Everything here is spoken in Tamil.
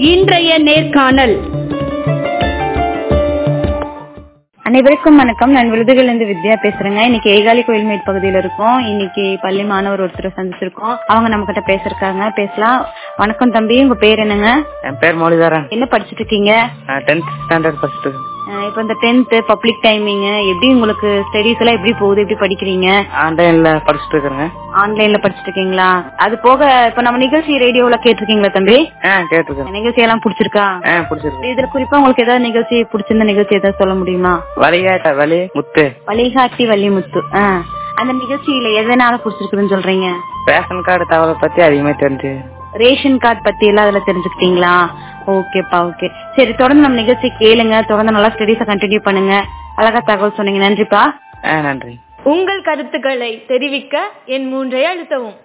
இன்றைய நேர்காணல் அனைவருக்கும் வணக்கம் நான் விருதுகளிலிருந்து வித்யா பேசுறேங்க இன்னைக்கு ஏகாலி கோயில்மேட் பகுதியில இருக்கோம் இன்னைக்கு பள்ளி மாணவர் ஒருத்தரை சந்திச்சிருக்கோம் அவங்க நம்ம கிட்ட பேசிருக்காங்க பேசலாம் வணக்கம் தம்பி உங்க பேர் என்னங்க என் பேர் மௌலிதாரன் என்ன படிச்சிட்டு இருக்கீங்க நான் டென்த் ஸ்டாண்டர்ட் ஃபர்ஸ்ட் அஹ் இப்ப இந்த டென்த் பப்ளிக் டைமிங் எப்படி உங்களுக்கு ஸ்டடீஸ் எல்லாம் எப்படி போகுது எப்படி படிக்கிறீங்க ஆன்லைன்ல படிச்சுட்டு இருக்கிறேங்க ஆன்லைன்ல படிச்சிட்டு இருக்கீங்களா அது போக இப்ப நம்ம நிகழ்ச்சி ரேடியோல கேட்டிருக்கீங்களா தம்பி ஆ கேட்டிருக்கேன் நிகழ்ச்சி எல்லாம் பிடிச்சிருக்கா ஆ பிடிச்சிருக்கு இதுல குறிப்பா உங்களுக்கு ஏதாவது நிகழ்ச்சி பிடிச்சிருந்த நிகழ்ச்சி ஏதாவது சொல்ல முடியுமா வழிகாட்ட வழி முத்து வழிகாட்டி வள்ளிமுத்து ஆ. அந்த நிகழ்ச்சியில எதனால பிடிச்சிருக்குதுன்னு சொல்றீங்க ரேஷன் கார்டு தகவலை பத்தி அதிகமா தெரிஞ்சு ரேஷன் கார்டு பத்தி எல்லாம் அதுல தெரிஞ்சுக்கிட்டீங்களா ஓகேப்பா ஓகே சரி தொடர்ந்து நம்ம நிகழ்ச்சி கேளுங்க தொடர்ந்து நல்லா ஸ்டடீஸ கண்டினியூ பண்ணுங்க அழகா தகவல் சொன்னீங்க நன்றிப்பா ஆ நன்றி உங்கள் கருத்துக்களை தெரிவிக்க என் மூன்றை அழுத்தவும்